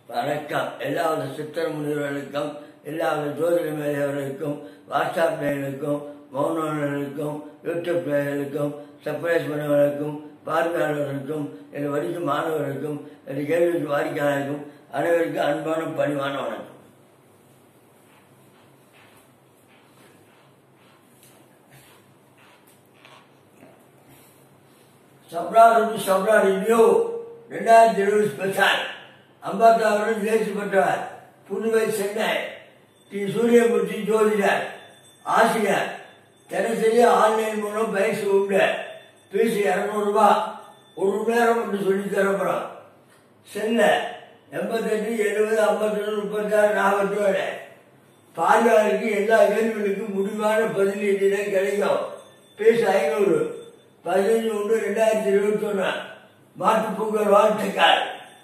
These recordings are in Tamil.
வணக்கம் எல்லாவித சித்திர முனிவர்களுக்கும் எல்லாவித ஜோதிட மேதையவர்களுக்கும் வாட்ஸ்அப் நேயர்களுக்கும் மௌனர்களுக்கும் யூடியூப் நேயர்களுக்கும் சர்ப்ரைஸ் பண்ணவர்களுக்கும் பார்வையாளர்களுக்கும் என்னை வடிக்கும் மாணவர்களுக்கும் என்னை கேள்விக்கு வாடிக்கையாளருக்கும் அனைவருக்கும் அன்பான பணிவான வணக்கம் சப்ராடு சப்ராடு நியூ ரெண்டாயிரத்தி இருபது ஸ்பெஷல் ஐம்பத்தாறு தேர்ச்சி பெற்றவர் புதுவை சென்னை டி சூரியமூர்த்தி ஜோதிடர் ஆசிரியர் தினசரி ஆன்லைன் மூலம் பயிற்சி உண்டு ஃபீஸ் இரநூறுபா ஒரு மணி நேரம் என்று சொல்லி தரப்போகிறோம் சென்னை எண்பத்தெட்டு எழுபது ஐம்பத்தொன்று முப்பத்தாறு நாற்பத்தோடு பார்வையாளருக்கு எல்லா கேள்விகளுக்கும் முடிவான பதில் என்னிடம் கிடைக்கும் ஃபீஸ் ஐநூறு பதினஞ்சு ஒன்று ரெண்டாயிரத்தி இருபத்தி ஒன்று மாட்டுப்பொங்கல் வாழ்த்துக்கள்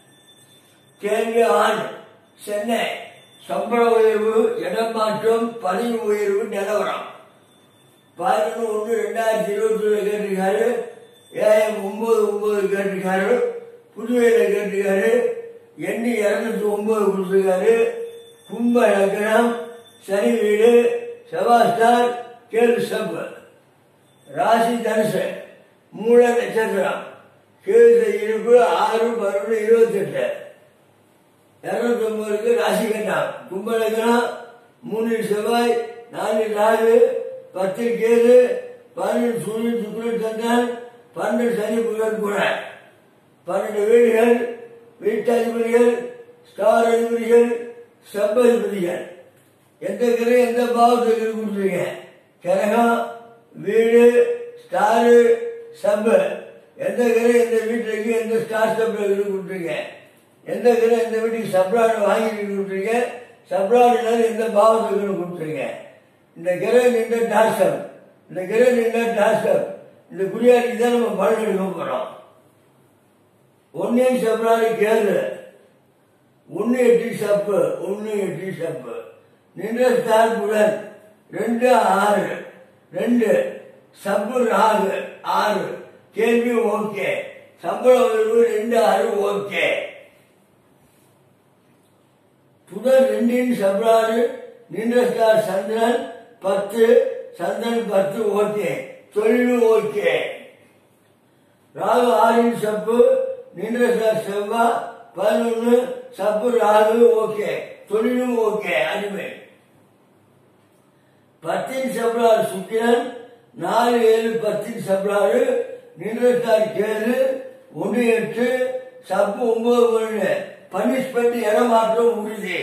கேள்வி ஆண் சென்னை சம்பள உயர்வு இடம் மாற்றம் பதவி உயர்வு நிலவரம் பதினொன்று ஒன்று ரெண்டாயிரத்தி இருபத்தி ஒன்று கேட்டிருக்காரு ஏஎம் ஒன்பது ஒன்பது கேட்டிருக்காரு புதுவையில் கேட்டிருக்காரு எண்ணி இரநூத்தி ஒன்பது கொடுத்துருக்காரு கும்ப லக்னம் சனி வீடு செவாஸ்டார் கேள்வி சப்பு ராசி தனுசு மூல நட்சத்திரம் கேள்வி இருப்பு ஆறு பதினொன்று இருபத்தெட்டு இருநூத்தி ஒன்பதுக்கு ராசி கட்டம் கும்பலக்கணம் மூணு செவ்வாய் நாலு ராகு பத்து கேது பதினெட்டு சூரியன் சுக்கிரன் சந்திரன் பன்னெண்டு சனி புதன் கூட பன்னெண்டு வீடுகள் வீட்டதிபதிகள் ஸ்டார் அதிபதிகள் சப் அதிபதிகள் எந்த கிரகம் எந்த பாவத்துக்கு கொடுத்துருங்க கிரகம் வீடு ஸ்டாரு சப்பு எந்த கிரகம் எந்த வீட்டுக்கு எந்த ஸ்டார் சப் கொடுத்துருங்க எந்த கிரகம் எந்த வீட்டுக்கு சப்ளாடு வாங்கி கொடுத்துருங்க சப்ளாடுனால எந்த பாவத்துக்கு கொடுத்துருங்க இந்த கிரகம் நின்ற டாஸ்டம் இந்த கிரகம் நின்ற டாஸ்டம் இந்த குடியாட்டிக்கு தான் நம்ம பலன் எடுக்க போகிறோம் ஒன்னே சப்ளாடு கேது ஒன்று எட்டு சப்பு ஒன்று எட்டு சப்பு நின்ற ஸ்டார் புலன் ரெண்டு ஆறு ரெண்டு சப்பு ராகு ஆறு கேள்வி ஓகே சம்பள உயர்வு ரெண்டு ஆறு ஓகே புதன் ரெண்டின் சப்ராறு நின்ற ஸ்டார் சந்திரன் பத்து சந்திரன் பத்து ஓகே தொழில் ஓகே ராகு ஆறின் சப்பு நின்ற ஸ்டார் செவ்வாய் பதினொன்று சப்பு ராகு ஓகே தொழிலும் ஓகே அடிமை பத்தின் சப்ளாறு சுக்கிரன் நாலு ஏழு பத்தின் சப்ளாறு நின்றத்தார் கேது ஒன்று எட்டு சப்பு ஒன்பது ஒன்று பனிஷ்மெண்ட் இடமாற்றம் உறுதி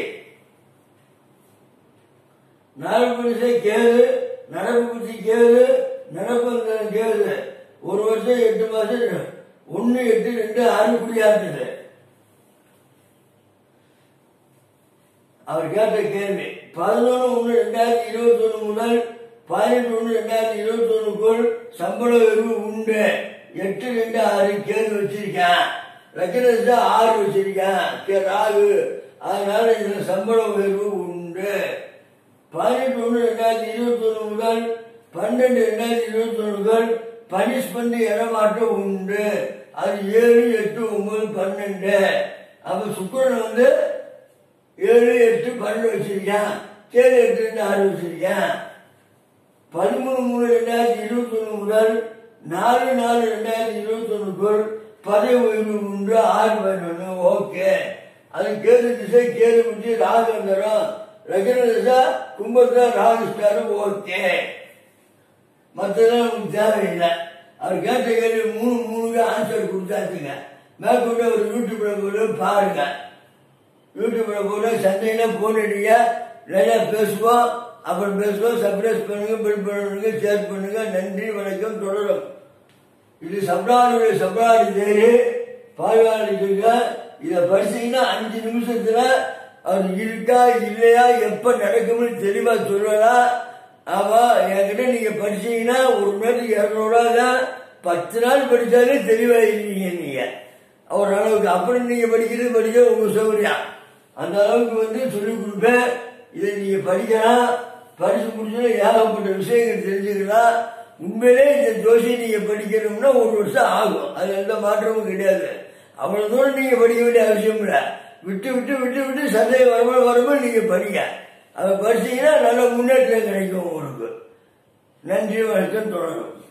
நரம்பு கேது நரம்பு குத்தி கேது நடப்பு கேது ஒரு வருஷம் எட்டு மாசம் ஒன்னு எட்டு ரெண்டு ஆறு குடியாட்டுது அவர் கேட்ட கேள்வி பதினொன்று ஒன்று ரெண்டாயிரத்தி இருபத்தி ஒன்று முதல் பதினெட்டு ஒன்று ரெண்டாயிரத்தி இருபத்தி ஒன்றுக்குள் சம்பள உயர்வு உண்டு எட்டு ரெண்டு ஆறு கேள்வி வச்சிருக்கேன் லக்னத்தை ஆறு வச்சிருக்கேன் ராகு அதனால இதுல சம்பள உயர்வு உண்டு பதினெட்டு ஒன்று ரெண்டாயிரத்தி இருபத்தி ஒன்று முதல் பன்னெண்டு ரெண்டாயிரத்தி இருபத்தி ஒன்று முதல் பனிஷ்மெண்ட் இடமாற்றம் உண்டு அது ஏழு எட்டு ஒன்பது பன்னெண்டு அப்ப சுக்கரன் வந்து ஏழு எட்டு பன்னெண்டு வச்சிருக்கேன் ஏழு எட்டு ரெண்டு ஆறு வச்சிருக்கேன் பதிமூணு மூணு ரெண்டாயிரத்தி இருபத்தி ஒன்று முதல் நாலு நாலு ரெண்டாயிரத்தி இருபத்தி ஒன்றுக்குள் பதவி உயர்வு உண்டு ஆறு பதினொன்று ஓகே அது கேது திசை கேது முடிச்சு ராகு வந்துடும் ரகன திசை கும்பத்துல ராகு ஸ்டாரும் ஓகே மற்றதெல்லாம் நமக்கு தேவையில்லை அவர் கேட்ட கேள்வி மூணு மூணுக்கு ஆன்சர் கொடுத்தாச்சுங்க மேற்கொண்டு ஒரு யூடியூப்ல போய் பாருங்க யூடியூப்ல போல சந்தையில போனீங்க நிறைய பேசுவோம் அப்புறம் பேசுவோம் சப்ரைஸ் பண்ணுங்க பில் பண்ணுங்க ஷேர் பண்ணுங்க நன்றி வணக்கம் தொடரும் இது சப்ரானுடைய சப்ராடி தேரு பால்வாடிக்கு இதை படிச்சீங்கன்னா அஞ்சு நிமிஷத்துல அது இருக்கா இல்லையா எப்ப நடக்கும்னு தெளிவா சொல்லலாம் ஆமா என்கிட்ட நீங்க படிச்சீங்கன்னா ஒரு மணி நேரத்துக்கு இரநூறுவா தான் பத்து நாள் படிச்சாலே தெளிவா இருக்கீங்க நீங்க ஒரு அளவுக்கு அப்புறம் நீங்க படிக்கிறது படிக்க உங்க சௌகரியம் அந்த அளவுக்கு வந்து சொல்லிக் கொடுப்பேன் இதை நீங்க படிக்கலாம் படிச்சு முடிச்சுன்னா ஏகப்பட்ட விஷயங்கள் தெரிஞ்சுக்கலாம் உண்மையிலே இந்த ஜோசியை நீங்க படிக்கணும்னா ஒரு வருஷம் ஆகும் அது எந்த மாற்றமும் கிடையாது அவ்வளவு தூரம் நீங்க படிக்க வேண்டிய அவசியம் இல்லை விட்டு விட்டு விட்டு விட்டு சந்தேகம் வரும்போது வரும்போது நீங்க படிங்க அதை படிச்சீங்கன்னா நல்ல முன்னேற்றம் கிடைக்கும் உங்களுக்கு நன்றி வணக்கம் தொடரும்